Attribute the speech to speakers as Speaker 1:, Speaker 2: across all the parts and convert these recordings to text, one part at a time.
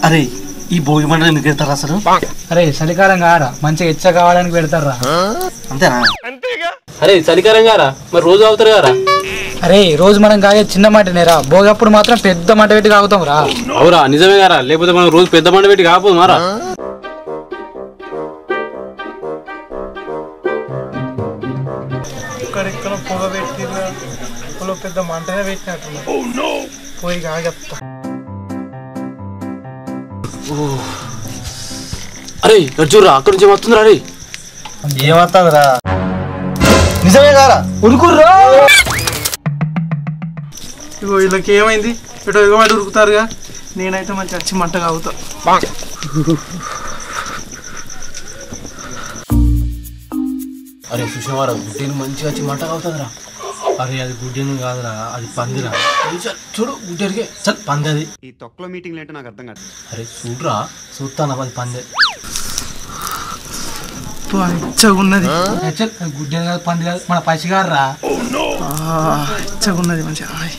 Speaker 1: అరే ఈ భోగి మండలం ఎందుకు పెడతారు అసలు
Speaker 2: అరే చలికాలం కారా మంచిగా ఇచ్చ కావడానికి పెడతారా
Speaker 1: అంతేనా
Speaker 3: అరే చలికాలం గారా మరి రోజు అవుతారు గారా
Speaker 2: అరే రోజు మనం కాగే చిన్న మంటనేరా భోగప్పుడు మాత్రం పెద్ద మంట పెట్టి కాగుతాం రా
Speaker 3: అవురా నిజమే గారా లేకపోతే మనం రోజు పెద్ద మంట పెట్టి కాకపోదు మారా
Speaker 4: ఇక్కడిక్కడ పొగ పెట్టిన పొల పెద్ద మంటనే పెట్టినట్టు పోయి కాగెత్తా
Speaker 3: అరే చూడరా అక్కడ నుంచి వస్తుందిరా అరే
Speaker 1: ఏమవుతుందిరా
Speaker 2: నిజమే కారా ఉరుకుర్రా
Speaker 4: ఇగో వీళ్ళకి ఏమైంది ఇటు ఎగబడి ఉరుకుతారుగా నేనైతే మంచి వచ్చి మంట కాగుతా
Speaker 3: అరే చూసినవారా గుడ్డేని మంచిగా వచ్చి మంట అవుతుందిరా
Speaker 1: అరే అది గుడ్డెను కాదురా అది పందిరా చూడు గుడ్డెరిగే చల్ పంది అది
Speaker 5: ఈ తొక్కలో మీటింగ్లు ఏంటో నాకు అర్థం కాదు
Speaker 1: అరే చూడరా చూస్తాను అది పందే
Speaker 4: ఇచ్చగా ఉన్నది
Speaker 2: చల్, అది గుడ్డేది కాదు పంది కాదు మన పసిగారు
Speaker 4: ఇచ్చగా ఉన్నది మంచిగా ఆయ్.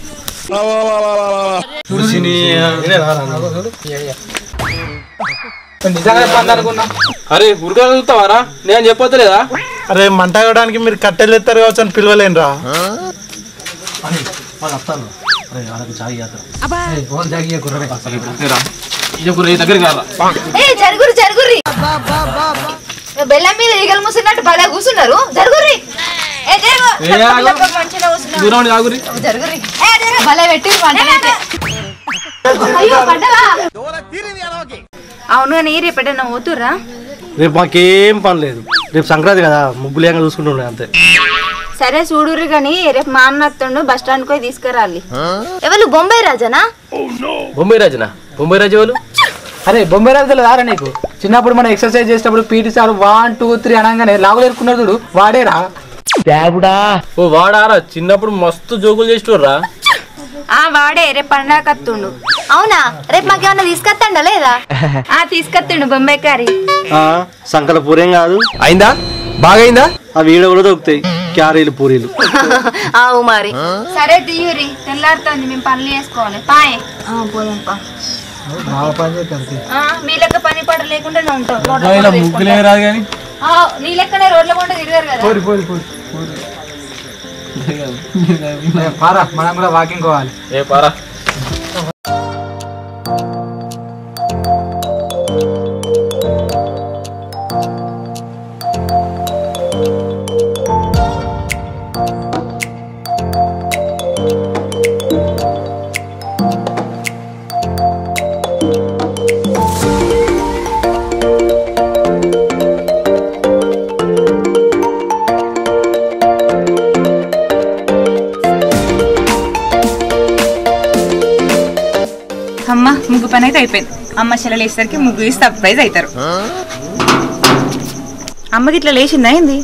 Speaker 2: నిజంగా పంది అనుకున్నా
Speaker 3: అరే ఉరగా చూస్తావారా నేను చెప్పొద్దలేదా
Speaker 4: అరే మంట కావడానికి మీరు కట్టెలు ఎత్తారు కావచ్చు అని పిలవలేనురా
Speaker 1: వాళ్ళు వస్తాను అరే వాళ్ళకి చాయ్ చేస్తారు
Speaker 2: ఫోన్ జాగి కుర్రనే
Speaker 3: ఇది దగ్గరికి రారా
Speaker 6: ఏ జరుగురి జరుగురి బెల్లం మీద ఈగలు మూసినట్టు భలే కూర్చున్నారు జరుగురి ఏ జరుగు
Speaker 3: ఏ ఆగు.
Speaker 6: మంచిగా కూర్చున్నారు
Speaker 3: దూరం ఉండి ఆగురి
Speaker 6: జరుగురి ఏ జరుగు భలే పెట్టి అయ్యో పడ్డవా అవును కానీ రేపు ఎట్టన్నా పోతుర్రా
Speaker 1: రేపు మాకేం పని లేదు రేపు సంక్రాంతి కదా ముగ్గులు ఏంగా చూసుకుంటుండే అంతే
Speaker 6: సరే చూడుర్రి కానీ రేపు మా అన్న వస్తుండు బస్ స్టాండ్ పోయి తీసుకురాలి ఎవరు బొంబాయి రాజానా
Speaker 3: బొంబాయి రాజునా బొంబాయి రాజు వాళ్ళు
Speaker 2: అరే బొంబాయి రాజు తెలియదారా నీకు చిన్నప్పుడు మనం ఎక్సర్సైజ్ చేసేటప్పుడు PT sir one two three అనగానే లాగులు ఎరుకున్నాడు చూడు వాడేరా
Speaker 3: ఓ వాడారా చిన్నప్పుడు మస్తు జోకులు చేసేటోర్రా
Speaker 6: ఆ వాడే రేపు పండగ వస్తుండు అవునా రేపు మాకేమన్నా తీసుకొస్తాండా లేదా ఆ తీసుకొస్తుండు బొంబాయి కారి
Speaker 1: ఆ, సంకల పూరేం కాదు
Speaker 3: అయిందా బాగైందా
Speaker 1: ఆ వీడియో కూడా దొరుకుతాయి క్యారీలు పూరీలు
Speaker 6: ఆవు మరి సరే తీయురి తెల్లారుతుంది మేము పనులు చేసుకోవాలి పాయ్ పోదాం పా
Speaker 2: బాగా పని చేస్తారు
Speaker 6: ఆ, మీ లెక్క పని పడ లేకుండా ఉంటాం రోడ్ల పంట
Speaker 3: ముగ్గులే రాదు కానీ
Speaker 6: ఆ, నీ లెక్కనే రోడ్ల పంట తిరిగారు కదా
Speaker 2: పోరి పోరి పోరి పారా మనం కూడా వాకింగ్ పోవాలి
Speaker 3: ఏ పారా
Speaker 7: అమ్మ ముగ్గు పని అయితే అయిపోయింది అమ్మ చెల్లెలు వేసేసరికి ముగ్గు వేసి సర్ప్రైజ్ అవుతారు అమ్మకి ఇట్లా లేచిందా ఏంది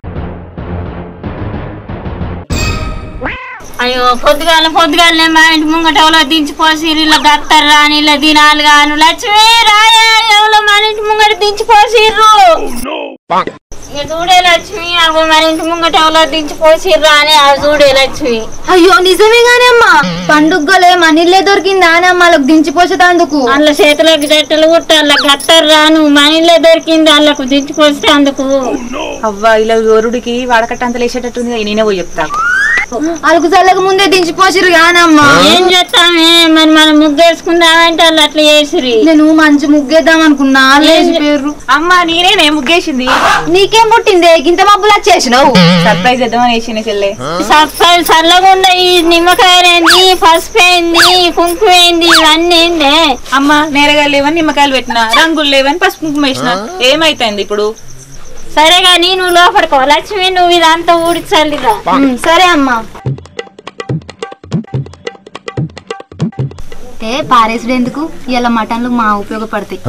Speaker 8: అయ్యో పొద్దుగాల పొద్దుగాలనే మా ఇంటి ముంగట ఎవరో దించిపోసి ఇలా గత్తర్ రాని ఇలా దినాలు గాను లక్ష్మి రాయా ఎవరో మన ఇంటి ముంగట దించిపోసిర్రు ఇక చూడే లక్ష్మి అగో మన ఇంటి ముంగట ఎవరో దించిపోసిర్రు అని అది చూడే లక్ష్మి
Speaker 6: అయ్యో నిజమే గానీ అమ్మా పండుగలే మనీళ్ళే దొరికిందా అని అమ్మ వాళ్ళకి దించిపోసేటందుకు
Speaker 8: అందులో చేతులకు జట్టలు కుట్టాల గత్తర్ రాను మనీళ్ళే దొరికింది వాళ్ళకు దించిపోస్తే అందుకు
Speaker 7: అవ్వ ఇలా గోరుడికి వాడకట్టంత లేచేటట్టుంది నేనే పోయి చెప్తా
Speaker 6: అలుగు చల్లక ముందే దించిపోసిరు గానమ్మా
Speaker 8: ఏం చేస్తామే మరి మనం ముగ్గేసుకుందామంటే వాళ్ళు అట్లా చేసిరి
Speaker 6: నేను మంచి ముగ్గేద్దాం అనుకున్నా లేచి పేర్రు
Speaker 7: అమ్మ నేనే ముగ్గేసింది
Speaker 6: నీకేం పుట్టిందే గింత మబ్బులు వచ్చేసినావు
Speaker 7: సర్ప్రైజ్ ఇద్దామని వేసింది చెల్లె
Speaker 8: సఫాయి చల్లగుండా ఈ నిమ్మకాయలేంది పసుపు ఏంది కుంకుమ ఏంది ఇవన్నీ ఏందే
Speaker 7: అమ్మ నేరగాయలు లేవని నిమ్మకాయలు పెట్టిన రంగులు లేవని పసుపు కుంకుమ వేసిన ఏమైతుంది ఇప్పుడు
Speaker 8: సరే కానీ నువ్వు లోపడుకో లక్ష్మి నువ్వు ఇదంతా ఊడిచల్లిగా
Speaker 6: ఉమ్, సరే అమ్మా ఏ పారేసుడు ఎందుకు ఇలా మటన్లు మా ఉపయోగపడతాయి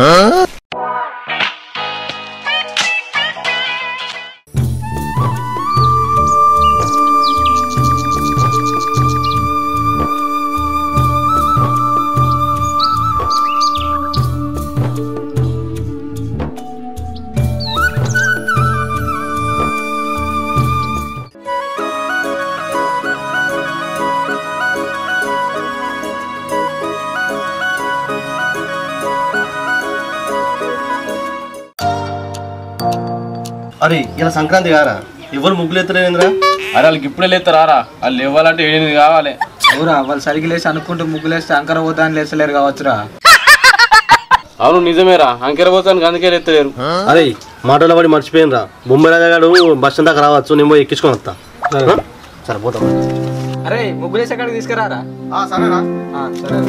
Speaker 1: అరే ఇలా సంక్రాంతి కారా ఎవరు ముగ్గులు ఎత్తలేదురా
Speaker 3: అరే వాళ్ళకి ఇప్పుడే లేస్తారా వాళ్ళు ఇవ్వాలంటే ఏది కావాలి
Speaker 2: అవురా వాళ్ళు సరిగ్గా లేసి అనుకుంటూ ముగ్గులేస్తే అంకర పోతా అని లేచలేరు కావచ్చురా
Speaker 3: అవును నిజమేరా అంకెర పోతానికి అందుకే లేస్తలేరు
Speaker 1: అరే మాటలో పడి మర్చిపోయినరా బొమ్మ రాజాగాడు బస్ స్టాండ్ దాకా రావచ్చు నేను పోయి ఎక్కించుకొని వస్తా ఆ? సరే పోతాం
Speaker 2: అరే ముగ్గులేసి అక్కడికి తీసుకురారా
Speaker 1: సరేనా
Speaker 2: ఆ, సరే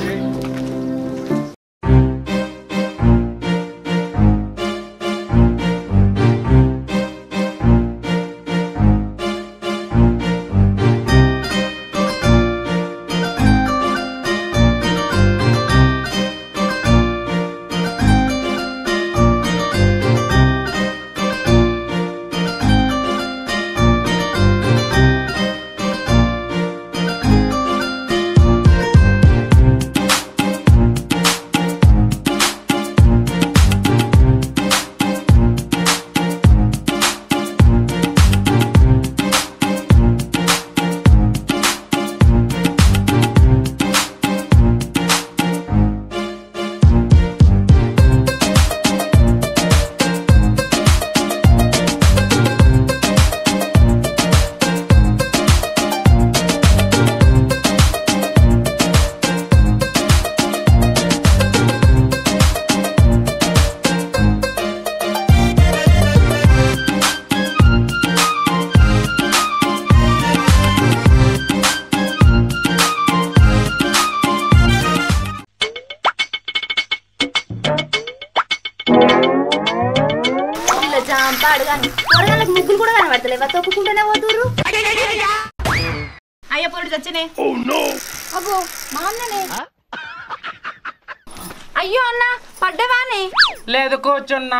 Speaker 6: ఇలా జాంపాడు కానీ కూరగాయలకు ముగ్గులు కూడా కనబడతలేవా తొక్కుకుంటూనే పోతుర్రు
Speaker 7: అయ్యో పొడి చచ్చనే
Speaker 6: అబ్బో మా అన్ననే అయ్యో అన్న పడ్డవానే
Speaker 2: లేదు కూర్చున్నా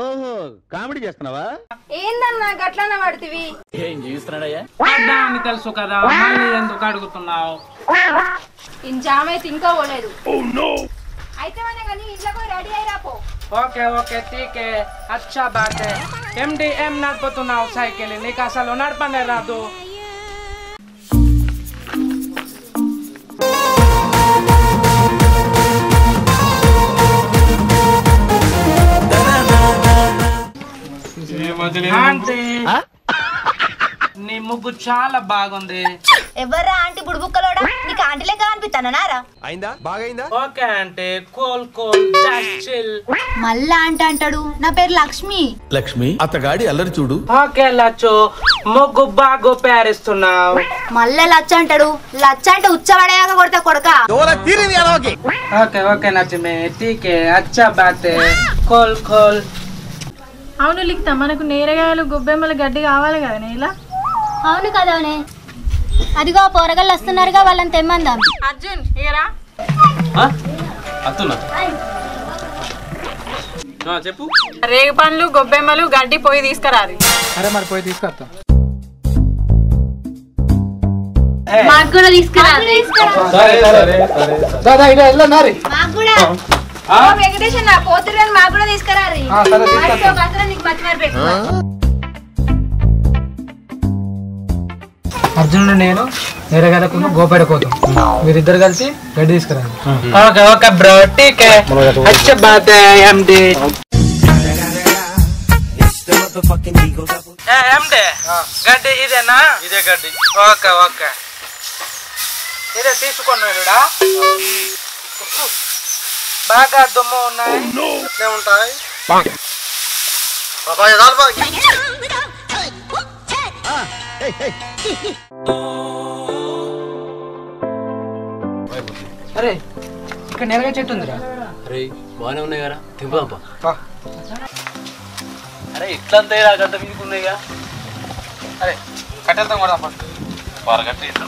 Speaker 6: ఏందన్నా గట్లన్న పడుతుంది
Speaker 2: అని తెలుసు కదా మళ్ళీ ఎందుకు అడుగుతున్నావు
Speaker 6: ఇంజామైతే ఇంకా పోలేదు అయితే మన కానీ ఇంట్లో పోయి రెడీ అయ్యి పో
Speaker 2: ఓకే ఓకే ఠీకే అచ్చా బాటే ఎండి ఏం నడుపుతున్నావు సైకిల్ నీకు అసలు నడపనే రాదు ఆంటీ నీ ముగ్గు చాలా బాగుంది
Speaker 6: ఎవర్రా ఆంటీ బుడుబుక్కలోడా నీకు ఆంటీ లెక్క అనిపిస్తానా నారా
Speaker 2: ఓకే అంటే కూల్ కూల్ చిల్
Speaker 6: మళ్ళా ఆంటీ అంటాడు నా పేరు లక్ష్మి
Speaker 9: లక్ష్మి అతగాడి అల్లరి చూడు
Speaker 2: ఓకే లచ్చు ముగ్గు బాగు పేరిస్తున్నావు
Speaker 6: మళ్ళా లచ్చ అంటాడు లచ్చ అంటే ఉచ్చబడేయాక కొడతా కొడక
Speaker 2: ఓకే ఓకే నచ్చమే ఠీకే అచ్చా బాతే కూల్ కూల్
Speaker 8: అవును లిక్తా మనకు నేరగాయలు గొబ్బెమ్మలు గడ్డి కావాలి కదా నీలా
Speaker 6: అవును కదవనే అదిగో పోరగాళ్ళు వస్తున్నారుగా వాళ్ళని తెమ్మందాం
Speaker 8: అర్జున్ ఏరా
Speaker 3: అత్తున్నా ఆ, చెప్పు
Speaker 7: రేగు పండ్లు గొబ్బెమ్మలు గడ్డి పోయి తీసుకురారు
Speaker 2: అరే మరి పోయి తీసుకొస్తా
Speaker 8: మాకు కూడా తీసుకురాలి
Speaker 2: దాదా ఇలా వెళ్ళా నారి
Speaker 6: మాకు కూడా ఓ వెంకటేష్ అన్న పోతురు మాకు కూడా తీసుకురారి
Speaker 2: ఆ, సరే, తీసుకొస్తా.
Speaker 6: మర్చిపో, బస్సులో నీకు మర్చి మరిపోయి
Speaker 2: అర్జునుడు నేను వేరే గదకుండా గోపేట కోతాం మీరిద్దరు కలిసి గడ్డి తీసుకురండి ఓకే ఓకే బ్రో టీకే అచ్చ బాత్ ఎండి ఎండి గడ్డి ఇదేనా
Speaker 1: ఇదే గడ్డి
Speaker 2: ఓకే ఓకే ఇదే తీసుకున్నాడుడా బాగా దుమ్ము ఉన్నాయి
Speaker 1: ఇట్లే ఉంటాయి బాబా, ఇది చాలు బాబా.
Speaker 2: అరే ఇక్కడ నెరగా చెట్టు ఉందిరా
Speaker 3: అరే బాగానే ఉన్నాయి కదా తింపుదాంపా
Speaker 2: పా.
Speaker 3: అరే ఇట్లా అంతే గంట మీకు ఉన్నాయిగా
Speaker 2: అరే కట్టెలతో కూడా ఫస్ట్
Speaker 3: పరగట్ట ఇట్లా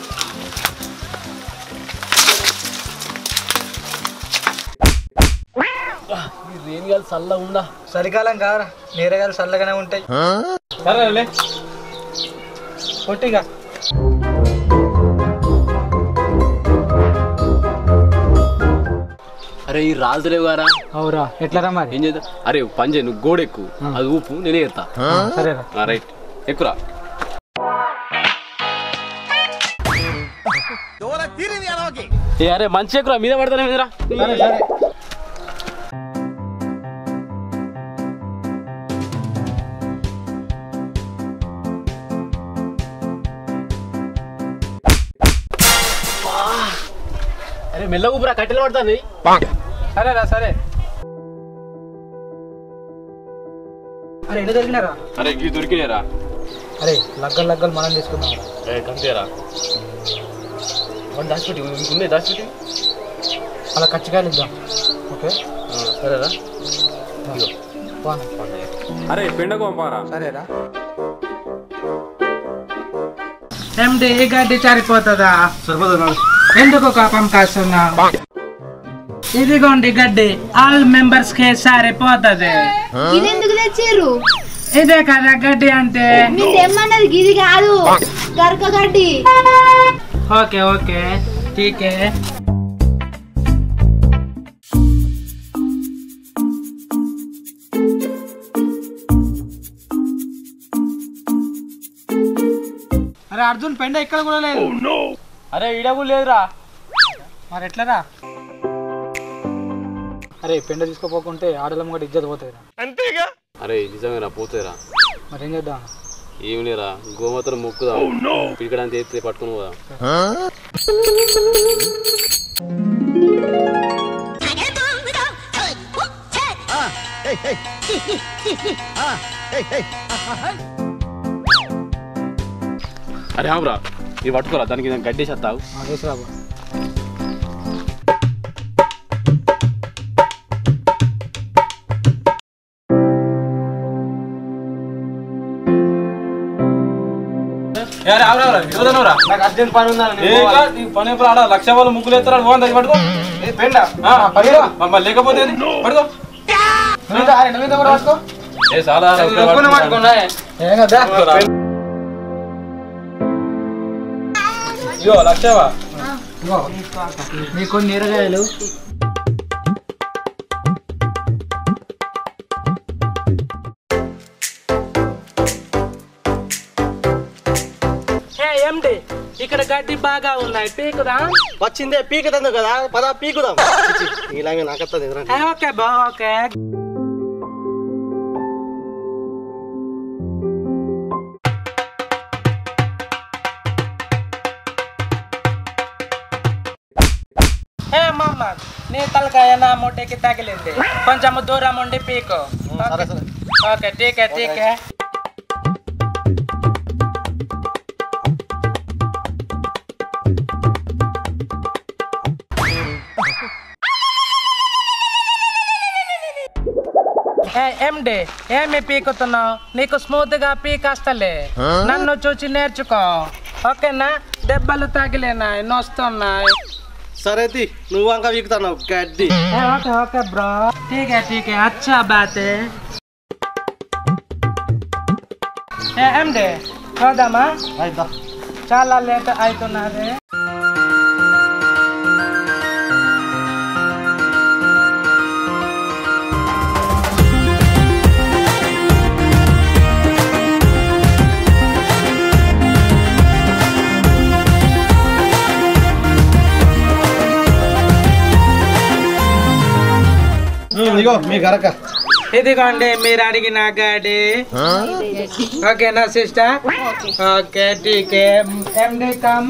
Speaker 3: రేణిగాలు చల్లగా ఉందా
Speaker 2: చలికాలం కాదురా నేరగాలు చల్లగానే ఉంటాయి
Speaker 3: సరే
Speaker 2: పొట్టిగా
Speaker 3: అరే ఈ రాజులేవు గారా
Speaker 2: అవురా ఎట్లరా మరి
Speaker 3: ఏం చేద్దాం అరే పని చేయి నువ్వు గోడెక్కు అది ఊపు నేనే ఎత్తా
Speaker 2: సరేరా
Speaker 3: రైట్ ఎక్కురా ఏ అరే మంచి ఎక్కురా మీద పడతానే మీదరా
Speaker 2: సరే సరే
Speaker 3: మెల్ల ఊపిరా కట్టెలు పడుతుంది
Speaker 2: సరేరా సరే అరే ఎన్ని దొరికినారా
Speaker 3: అరే గీ దొరికినారా
Speaker 2: అరే లగ్గలు లగ్గలు మనం తీసుకుందాం
Speaker 3: ఏ కంతేరా వన్ దాచిపెట్టి ఉన్నాయి దాచిపెట్టి
Speaker 2: అలా కచ్చికాయలు ఇద్దాం ఓకే
Speaker 3: ఆ, సరేరా
Speaker 2: బాగుంది
Speaker 5: అరే పెండకు పంపారా
Speaker 2: సరేరా ఎండి ఈ గడ్డి సరిపోతుందా
Speaker 1: సరిపోతుంది
Speaker 2: ఎందుకు కోపం కాస్తున్నా ఇదిగోండి గడ్డి ఆల్ మెంబర్స్ కి సరిపోతుంది
Speaker 6: ఇది ఎందుకు తెచ్చిర్రు
Speaker 2: ఇదే కదా గడ్డి అంటే
Speaker 6: మీరు తెమ్మన్నది గిది కాదు గరక గడ్డి
Speaker 2: ఓకే ఓకే ఠీకే అరే అర్జున్ పెండ ఇక్కడ కూడా లేదు
Speaker 3: అరే ఈడ కూడా లేదురా
Speaker 2: మరి ఎట్లరా అరే పెండ తీసుకోపోకుంటే ఆడలం కూడా ఇజ్జత పోతుంది
Speaker 3: అరే నిజమేరా పోతుందిరా
Speaker 2: మరి ఏం చేద్దాం
Speaker 3: ఏం లేరా గోమాతను మొక్కుదా పిడికడానికి ఎత్తి పట్టుకుని పోదా అరే ఆవురా ఇది పట్టుకోరా దానికి నేను గడ్డేసేస్తావు
Speaker 2: వేసిరాబు
Speaker 1: నాకు అర్జెంట్ పని ఉందని
Speaker 5: పని ఎప్పుడు ఆడ లక్ష వాళ్ళు ముగ్గులు ఎత్తారు పోని దగ్గర పట్టుకో
Speaker 1: పెండ
Speaker 5: ఆ, మమ్మల్ని లేకపోతే ఏంది? పట్టుకో ఏ చాలా
Speaker 2: ఏం కదా
Speaker 5: ఇగో లక్షవా
Speaker 2: ఇగో, మీకు కొన్ని నీరగాయలు ఎండి ఇక్కడ గడ్డి బాగా ఉన్నాయి పీకుదా
Speaker 1: వచ్చిందే పీకుతుంది కదా పద పీకుదాం ఇలాగే నాకత్తది ఎదురంటే
Speaker 2: ఓకే బా ఓకే ఏ మామ నీ తలకాయ నా ముట్టేకి తగిలింది కొంచెం దూరం ఉండి పీకు
Speaker 1: సరే సరే
Speaker 2: ఓకే ఠీకే ఠీకే ఎండి ఏమి పీకుతున్నావు నీకు స్మూత్ గా పీకస్తలే నన్ను చూసి నేర్చుకో ఓకేనా దెబ్బలు తగిలినాయి నొస్తున్నాయి
Speaker 1: సరే తి నువ్వు అంక వీకుతున్నావు గడ్డి
Speaker 2: ए, ओके ओके ब्रो ठीक है ठीक है अच्छा बात है ఏ ఎండే పోదామా
Speaker 1: అయిద్దా
Speaker 2: చాలా లేట్ అవుతున్నది
Speaker 1: ఇగో మీ గరక
Speaker 2: ఇదిగోండి మీరు అడిగిన గాడి ఓకేనా సిస్టర్ ఓకే టీకే ఎండి కమ్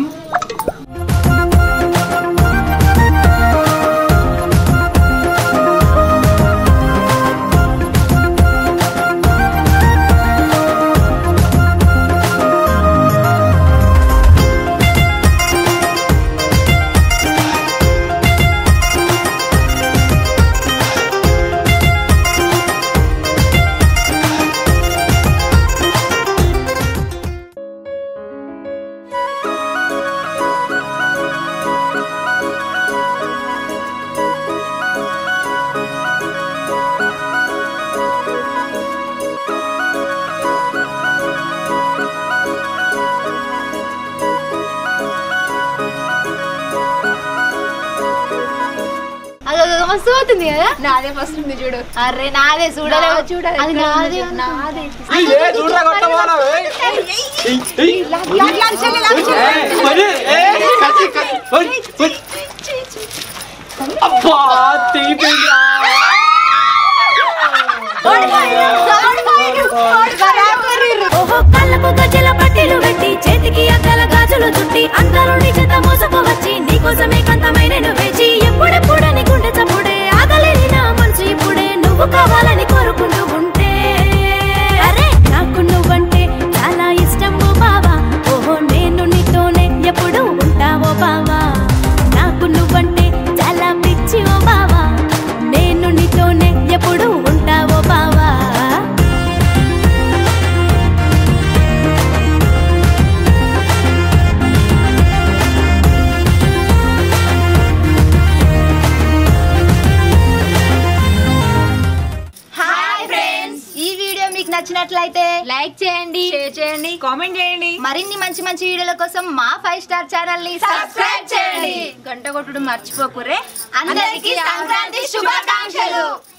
Speaker 6: అదో మస్తు అవుతుంది కదా నాదే ఫస్ట్ ఉంది చూడు అరే నాదే చూడలేవు చూడాలి అది నాదే నాదే
Speaker 10: ఓహో కళ్ళకు గజ్జల పట్టీలు పెట్టి చేతికి అద్దల గాజులు చుట్టి అందరూ నీ చేత మోసపోవచ్చి నీకోసమే కంతమైన వేచి
Speaker 6: నచ్చినట్లయితే
Speaker 8: లైక్ చేయండి
Speaker 6: షేర్ చేయండి
Speaker 7: కామెంట్ చేయండి
Speaker 6: మరిన్ని మంచి మంచి వీడియోల కోసం మా ఫైవ్ స్టార్ ఛానల్ ని సబ్స్క్రైబ్ చేయండి గంట కొట్టుడు మర్చిపోకురే అందరికీ సంక్రాంతి శుభాకాంక్షలు